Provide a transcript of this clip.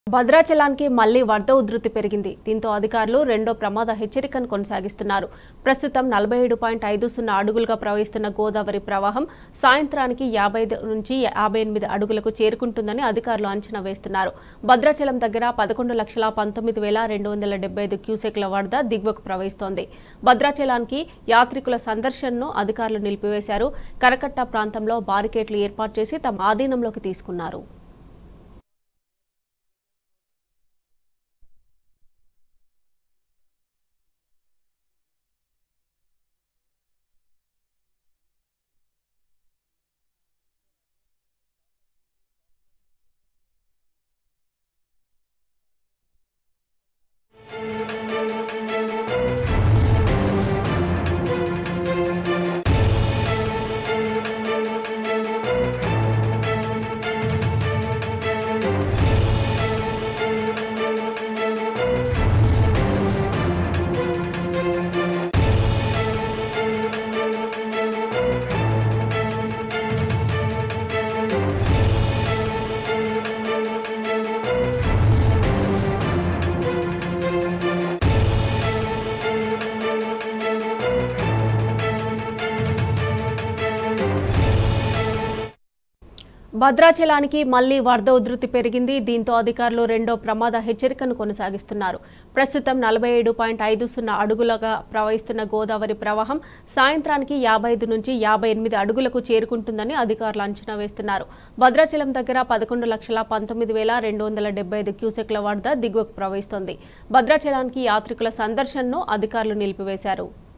భద్రాచలానికి మళ్లీ వరద ఉధృతి పెరిగింది దీంతో అధికారులు రెండో ప్రమాద హెచ్చరికను కొనసాగిస్తున్నారు ప్రస్తుతం నలభై ఏడు పాయింట్ ఐదు సున్నా అడుగులుగా ప్రవహిస్తున్న గోదావరి ప్రవాహం సాయంత్రానికి యాభై నుంచి యాభై ఎనిమిది అడుగులకు చేరుకుంటుందని అధికారులు అంచనా వేస్తున్నారు భద్రాచలం దగ్గర పదకొండు లక్షల పంతొమ్మిది వేల రెండు వందల డెబ్బై ఐదు క్యూసెక్ల వరద దిగువకు ప్రవహిస్తోంది భద్రాచలానికి యాత్రికుల సందర్శనను అధికారులు నిలిపివేశారు కరకట్ట ప్రాంతంలో బారికేట్లు ఏర్పాటు చేసి తమ ఆధీనంలోకి తీసుకున్నారు భద్రాచలానికి మళ్లీ వరద ఉధృతి పెరిగింది దీంతో అధికారులు రెండో ప్రమాద హెచ్చరికను కొనసాగిస్తున్నారు ప్రస్తుతం నలభై ఏడు పాయింట్ ఐదు సున్నా అడుగులుగా ప్రవహిస్తున్న గోదావరి ప్రవాహం సాయంత్రానికి యాభై ఐదు నుంచి యాభై ఎనిమిది అడుగులకు చేరుకుంటుందని అధికారులు అంచనా వేస్తున్నారు భద్రాచలం దగ్గర పదకొండు లక్షల పంతొమ్మిది వేల రెండు వందల డెబ్బై ఐదు క్యూసెక్ల వరద దిగువకు ప్రవహిస్తోంది భద్రాచలానికి యాత్రికుల సందర్శనను అధికారులు నిలిపివేశారు